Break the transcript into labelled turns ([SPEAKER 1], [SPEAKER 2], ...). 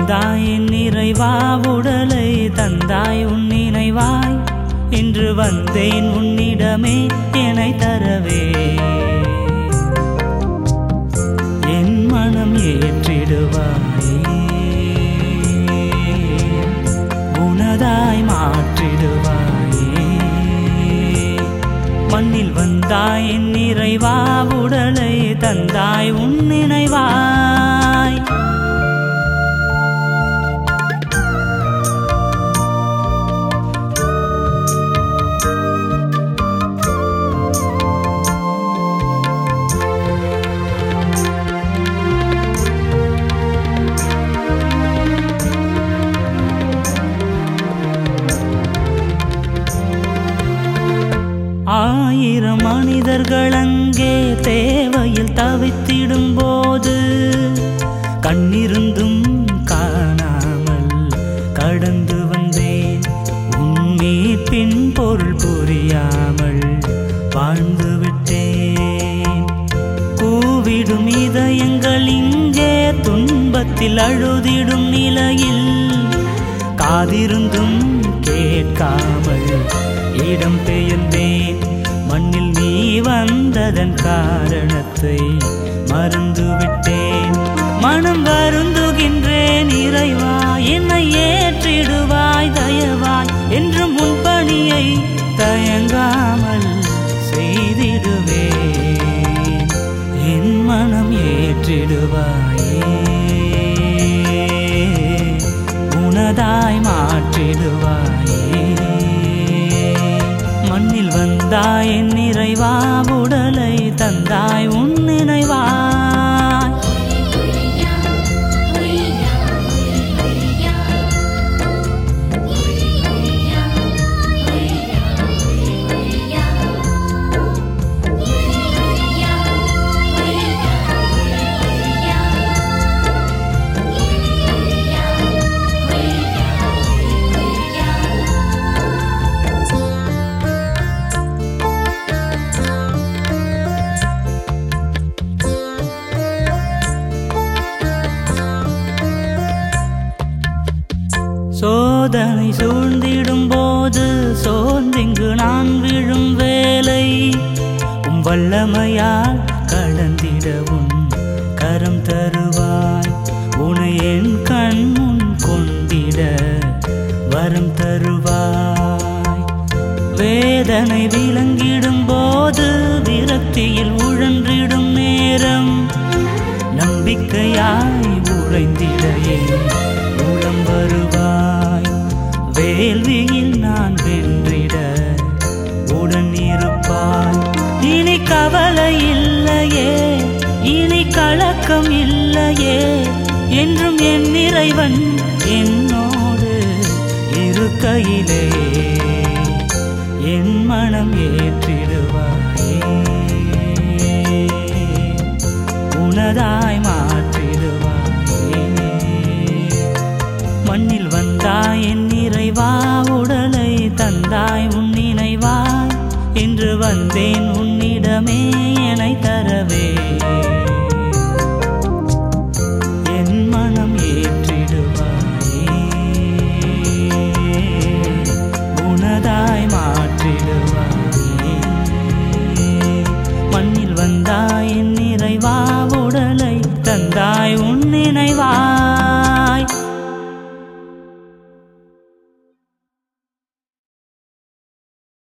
[SPEAKER 1] வந்தாய் என் நிறைவா உடலை தந்தாய் உன் நினைவாய் இன்று வந்தேன் உன்னிடமே என்னை தரவே என் மனம் ஏற்றிடுவாயே உனதாய் மாற்றிடுவாயே மண்ணில் வந்தாய் என் நிறைவா உடலை தந்தாய் உன் நினைவாய் ஆயிரம் மனிதர்கள் அங்கே தேவையில் தவித்திடும் போது கண்ணிருந்தும் காணாமல் கடந்து வந்தேன் உன் பின் பொருள் புரியாமல் வாழ்ந்து விட்டேன் கூவிடும் இதயங்கள் இங்கே துன்பத்தில் அழுதிடும் நிலையில் காதிருந்தும் கேட்காமல் இடம் பெயர்ந்தேன் மண்ணில் நீ வந்ததன் காரணத்தை மறந்துவிட்டேன் மனம் வருந்துகின்றேன் இறைவா என்னை ஏற்றிடுவாய் தயவாய் என்றும் உன் பணியை தயங்காமல் செய்திடுவேன் என் மனம் ஏற்றிடுவாயே உனதாய் மாற்றிடுவாயே மண்ணில் வந்தாய் என் நிறைவா உடலை தந்தாய் உன் நினைவாய் சோதனை சூழ்ந்திடும் போது சோர்ந்திங்கு நான் விழும் வேலை உம் வல்லமையால் கடந்திடவும் கரம் தருவாய் உனை என் கண் முன் கொண்டிட வரம் தருவாய் வேதனை விளங்கிடும் போது விரக்தியில் உழன்றிடும் நேரம் நம்பிக்கையாய் உறைந்திட என் மூலம் வருவாய் வேள்வியில் நான் வென்றிட உடன் இருப்பாய் இனி கவலை இல்லையே இனி கலக்கம் இல்லையே என்றும் என் இறைவன் என்னோடு இருக்கையிலே என் மனம் ஏற்றிடுவாயே உனதாய் மாற்றிடுவாயே மண்ணில் வந்தாய் என் நிறைவா உடலை தந்தாய் உன் நினைவாய் இன்று வந்தேன் உன்னிடமே என்னை தரவே என் மனம் ஏற்றிடுவாயே உனதாய் மாற்றிடுவாயே மண்ணில் வந்தாய் என் நிறைவா உடலை தந்தாய் உன் நினைவாய்